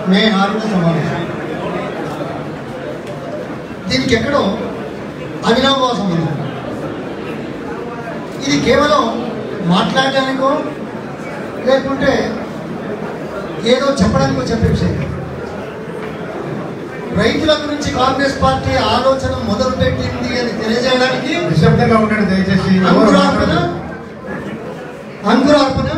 మే ఆరున సమావేశం దీనికి ఎక్కడో అవినాభావ సంబంధం ఇది కేవలం మాట్లాడడానికో లేకుంటే ఏదో చెప్పడానికో చెప్పే విషయం కాదు. రైతుల గురించి కాంగ్రెస్ పార్టీ ఆలోచన మొదలుపెట్టింది అని తెలియజేయడానికి నిశ్శబ్దంగా ఉండండి దయచేసి ఎవరు అంకురార్పణ మాట్లాడొద్దు. అంకురార్పణ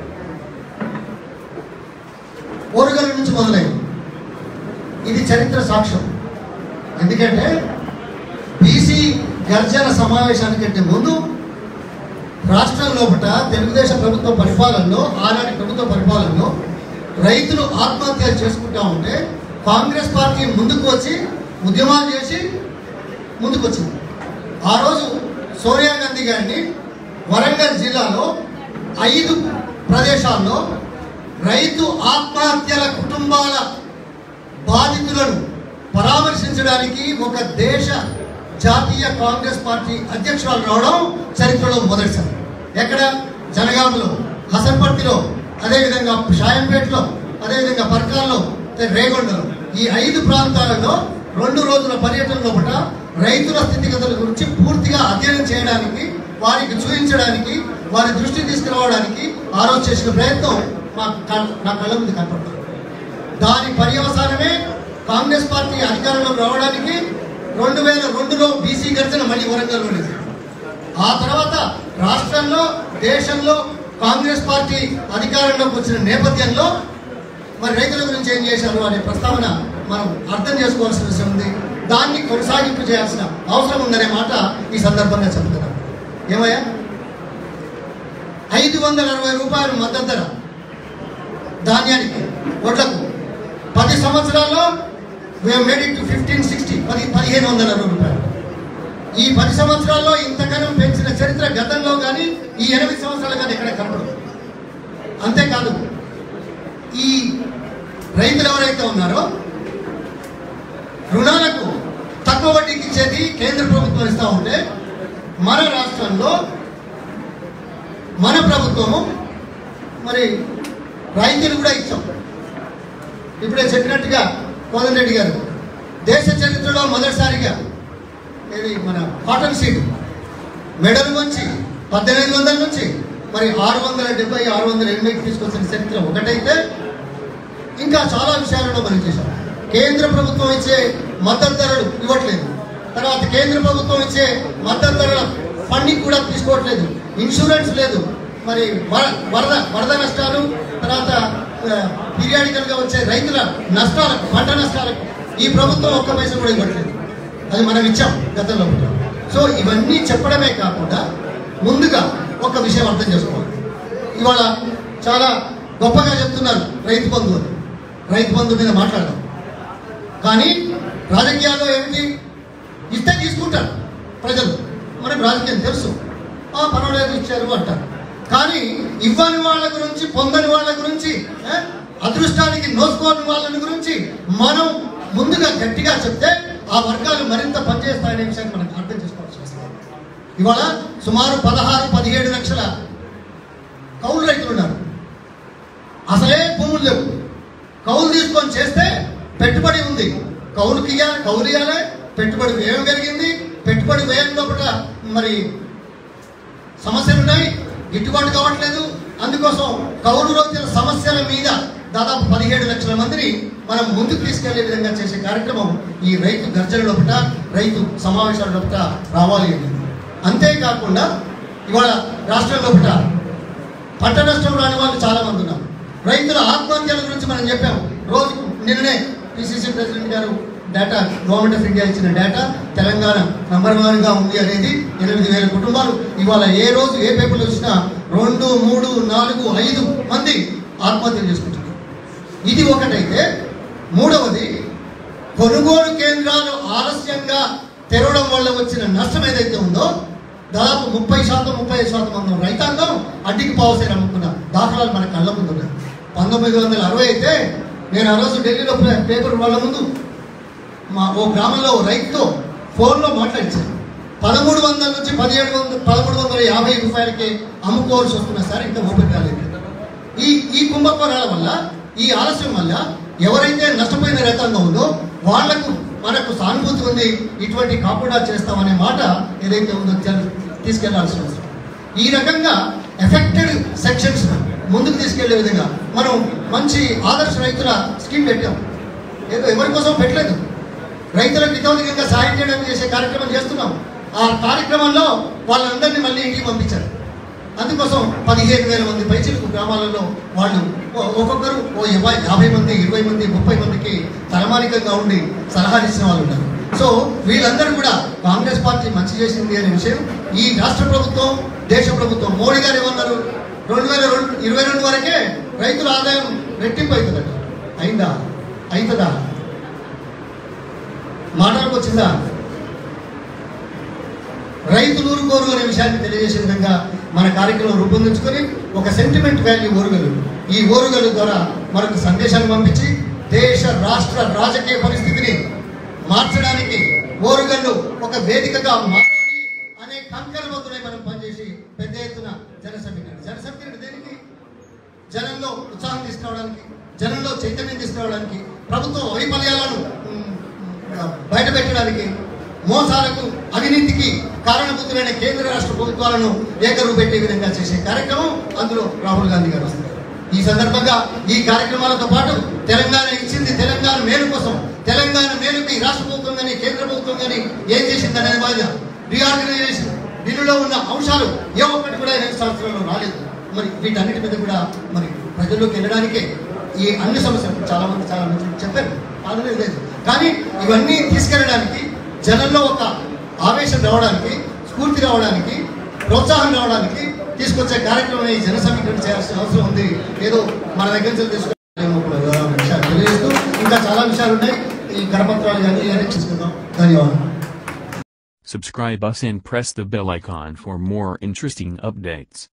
ఓరుగల నుంచి మొదలైంది ఇది చరిత్ర సాక్ష్యం ఎందుకంటే బీసీ గర్జన సమావేశానికంటే ముందు రాష్ట్రం లోపల తెలుగుదేశం ప్రభుత్వ పరిపాలనలో ఆనాటి ప్రభుత్వ పరిపాలనలో రైతులు ఆత్మహత్యలు చేసుకుంటా ఉంటే కాంగ్రెస్ పార్టీ ముందుకు వచ్చి ఉద్యమాలు చేసి ముందుకు వచ్చింది ఆ రోజు సోనియా గాంధీ గారిని వరంగల్ జిల్లాలో ఐదు ప్రదేశాల్లో రైతు ఆత్మహత్యల కుటుంబాల బాధితులను పరామర్శించడానికి ఒక దేశ జాతీయ కాంగ్రెస్ పార్టీ అధ్యక్షురాలు రావడం చరిత్రలో మొదటిసారి ఎక్కడ జనగామలో హసన్పర్తిలో అదేవిధంగా షాయంపేటలో అదేవిధంగా పర్కాల్లో రేగొండలో ఈ ఐదు ప్రాంతాలలో రెండు రోజుల పర్యటన లోపల రైతుల స్థితిగతుల గురించి పూర్తిగా అధ్యయనం చేయడానికి వారికి చూపించడానికి వారి దృష్టి తీసుకురావడానికి ఆ రోజు చేసిన ప్రయత్నం మా కళ్ళ- నా కళ్ళ ముందు కనపడుతుంది దాని పర్యవసానమే కాంగ్రెస్ పార్టీ అధికారంలోకి రావడానికి రెండు వేల రెండులో బీసీ గర్జన మళ్ళీ వరంగల్లో లేదు ఆ తర్వాత రాష్ట్రంలో దేశంలో కాంగ్రెస్ పార్టీ అధికారంలోకి వచ్చిన నేపథ్యంలో మరి రైతుల గురించి ఏం చేశారు అనే ప్రస్తావన మనం అర్థం చేసుకోవాల్సిన విషయం ఉంది దాన్ని కొనసాగింపు చేయాల్సిన అవసరం ఉందనే మాట ఈ సందర్భంగా చెప్తున్నాను ఏమయ్యా ఐదు వందల అరవై రూపాయలు మద్దతు ధర ధాన్యానికి వడ్లకు పది సంవత్సరాల్లో మేడ్ ఇట్ ఫిఫ్టీన్ సిక్స్టీ పది పదిహేను వందల అరవై రూపాయలు ఈ పది సంవత్సరాల్లో ఇంతకనం పెంచిన చరిత్ర గతంలో కానీ ఈ ఎనిమిది సంవత్సరాలు కానీ ఎక్కడ కనపడదు అంతేకాదు ఈ రైతులు ఎవరైతే ఉన్నారో రుణాలకు తక్కువ వడ్డీకి ఇచ్చేది కేంద్ర ప్రభుత్వం ఇస్తూ ఉంటే మన రాష్ట్రంలో మన ప్రభుత్వము మరి రైతులు కూడా ఇచ్చాం ఇప్పుడే చెప్పినట్టుగా కోదన్ రెడ్డి గారు దేశ చరిత్రలో మొదటిసారిగా ఇది మన కాటన్ సీడ్ మెడల్ నుంచి పద్దెనిమిది వందల నుంచి మరి ఆరు వందల డెబ్బై ఆరు వందల ఎనభైకి తీసుకొచ్చిన చరిత్ర ఒకటైతే ఇంకా చాలా విషయాలలో మనం చేశాం కేంద్ర ప్రభుత్వం ఇచ్చే మద్దతు ధరలు ఇవ్వట్లేదు తర్వాత కేంద్ర ప్రభుత్వం ఇచ్చే మద్దతు ధరల ఫండింగ్ కూడా తీసుకోవట్లేదు ఇన్సూరెన్స్ లేదు మరి వ- వరద వరద నష్టాలు తర్వాత పీరియాడికల్ గా వచ్చే రైతుల నష్టాలకు పంట నష్టాలకు ఈ ప్రభుత్వం ఒక్క పైసా కూడా ఇవ్వట్లేదు అది మనం ఇచ్చాం గతంలో కూడా. సో ఇవన్నీ చెప్పడమే కాకుండా ముందుగా ఒక విషయం అర్థం చేసుకోవాలి ఇవాళ చాలా గొప్పగా చెప్తున్నారు రైతు బంధు అని రైతు బంధు మీద మాట్లాడదాం కానీ రాజకీయాల్లో ఏమిటి ఇస్తే తీసుకుంటారు ప్రజలు మనకు రాజకీయం తెలుసు ఆ పర్వాలేదు ఇచ్చారు అంటారు కానీ ఇవ్వని వాళ్ళ గురించి పొందని వాళ్ళ గురించి ఏ, అదృష్టానికి నోసుకోని వాళ్ళని గురించి మనం ముందుగా గట్టిగా చెప్తే ఆ వర్గాలు మరింత పనిచేస్తాయనే విషయాన్ని మనం అర్థం చేసుకోవాల్సి వస్తుంది ఇవాళ సుమారు పదహారు పదిహేడు లక్షల కౌలు రైతులు ఉన్నారు అసలే భూములు లేవు కౌలు తీసుకొని చేస్తే పెట్టుబడి ఉంది కౌలుకి ఇయ్యాలి కౌలు ఇవ్వాలి పెట్టుబడి వ్యయం పెరిగింది పెట్టుబడి వ్యయం లోపల మరి సమస్యలు ఉన్నాయి గిట్టుబాటు కావట్లేదు అందుకోసం కౌలు రైతుల సమస్యల మీద దాదాపు పదిహేడు లక్షల మందిని మనం ముందుకు తీసుకెళ్లే విధంగా చేసే కార్యక్రమం ఈ రైతు గర్జన లోపల రైతు సమావేశాల లోపల రావాలి అని అంతేకాకుండా ఇవాళ రాష్ట్రం లోపల పంట నష్టం రాని వాళ్ళు చాలా మంది ఉన్నారు రైతుల ఆత్మహత్యల గురించి మనం చెప్పాము రోజు నిన్ననే పిసిసి ప్రెసిడెంట్ గారు డేటా గవర్నమెంట్ ఆఫ్ ఇండియా ఇచ్చిన డేటా తెలంగాణ నంబర్ వన్ గా ఉంది అనేది ఎనిమిది వేల కుటుంబాలు ఇవాళ ఏ రోజు ఏ పేపర్లో వచ్చినా రెండు మూడు నాలుగు ఐదు మంది ఆత్మహత్యలు చేసుకుంటున్నారు ఇది ఒకటైతే మూడవది కొనుగోలు కేంద్రాలు ఆలస్యంగా తెరవడం వల్ల వచ్చిన నష్టం ఏదైతే ఉందో దాదాపు ముప్పై శాతం ముప్పై ఐదు శాతం మంది రైతాంగం అడ్డికి పావుసేరు అమ్ముకున్న దాఖలాలు మన కళ్ళ ముందు ఉన్నాయి పంతొమ్మిది వందల అరవై అయితే నేను ఆ రోజు ఢిల్లీలో పే- పేపర్ వాళ్ళ ముందు మా ఓ గ్రామంలో ఓ రైతుతో ఫోన్లో మాట్లాడించాను పదమూడు వందల నుంచి పదిహేడు వందల పదమూడు వందల యాభై రూపాయలకి అమ్ముకోవాల్సి వస్తున్న సార్ ఇంకా ఓపిక కాలేదు ఈ ఈ కుంభకోణాల వల్ల ఈ ఆలస్యం వల్ల ఎవరైతే నష్టపోయిన రైతాంగం ఉందో వాళ్లకు మనకు సానుభూతి ఉంది ఇటువంటి కాకుండా చేస్తామనే మాట ఏదైతే ఉందో తెల్- తీసుకెళ్లాల్సిన అవసరం ఈ రకంగా ఎఫెక్టెడ్ సెక్షన్స్ ముందుకు తీసుకెళ్లే విధంగా మనం మంచి ఆదర్శ రైతుల స్కీమ్ పెట్టాం ఏదో ఎవరి కోసం పెట్టలేదు రైతులకు ఇతోధికంగా సాయం చేయడం చేసే కార్యక్రమం చేస్తున్నాం ఆ కార్యక్రమంలో వాళ్ళందరినీ మళ్ళీ ఇంటికి పంపించారు అందుకోసం పదిహేను వేల మంది పైచిలకు గ్రామాలలో వాళ్ళు ఒ- ఒక్కొక్కరు ఓ యాభై యాభై మంది ఇరవై మంది ముప్పై మందికి తలమానికంగా ఉండి సలహాలు ఇచ్చిన వాళ్ళు ఉన్నారు సో వీళ్ళందరూ కూడా కాంగ్రెస్ పార్టీ మంచి చేసింది అనే విషయం ఈ రాష్ట్ర ప్రభుత్వం దేశ ప్రభుత్వం మోడీ గారు ఏమన్నారు రెండు వేల రెండు ఇరవై రెండు వరకే రైతుల ఆదాయం రెట్టింపు అవుతుందట అయిందా అవుతుందా మాటలకు వచ్చిందా రైతులు ఊరుకోరు అనే విషయాన్ని తెలియజేసే విధంగా మన కార్యక్రమం రూపొందించుకొని ఒక సెంటిమెంట్ వాల్యూ ఓరుగలు ఈ ఓరుగలు ద్వారా మనకు సందేశాలు పంపించి దేశ రాష్ట్ర రాజకీయ పరిస్థితిని మార్చడానికి ఓరుగల్లు ఒక వేదికగా మారాలి అనే కంకరబద్దులై మనం పనిచేసి పెద్ద ఎత్తున జనసమితి జనసమితి దేనికి జనంలో ఉత్సాహం తీసుకురావడానికి జనంలో చైతన్యం తీసుకురావడానికి ప్రభుత్వ వైఫల్యాలను ఉమ్, ఉమ్, బయటపెట్టడానికి మోసాలకు అవినీతికి కారణభూతులైన కేంద్ర రాష్ట్ర ప్రభుత్వాలను ఏకరువు పెట్టే విధంగా చేసే కార్యక్రమం అందులో రాహుల్ గాంధీ గారు వస్తారు ఈ సందర్భంగా ఈ కార్యక్రమాలతో పాటు తెలంగాణ ఇచ్చింది తెలంగాణ మేలు కోసం తెలంగాణ మేలుకి రాష్ట్ర ప్రభుత్వం కానీ కేంద్ర ప్రభుత్వం కానీ ఏం చేసింది అనేది బాధ్యత రీఆర్గనైజేషన్ బిల్లులో ఉన్న అంశాలు ఏ ఒక్కటి కూడా ఈ రెండు సంవత్సరాల్లో రాలేదు మరి వీటన్నిటి మీద కూడా మరి ప్రజల్లోకి వెళ్ళడానికే ఈ అన్ని సమస్యలు చాలా మంది చాలా మంది చెప్పారు కాదనేది లేదు కానీ ఇవన్నీ తీసుకెళ్ళడానికి జనంలో ఒక ఆవేశం రావడానికి స్ఫూర్తి రావడానికి ప్రోత్సాహం రావడానికి తీసుకొచ్చే కార్యక్రమం ఈ జన సమీకరణ చేయాల్సిన అవసరం ఉంది ఏదో మన దగ్గర నుంచి తీసుకునే విషయాలు తెలియజేస్తూ ఇంకా చాలా విషయాలు ఉన్నాయి ఈ కరపత్రాలు కానీ ఇవన్నీ తీసుకుందాం ధన్యవాదాలు Subscribe us and press the bell icon for more interesting updates.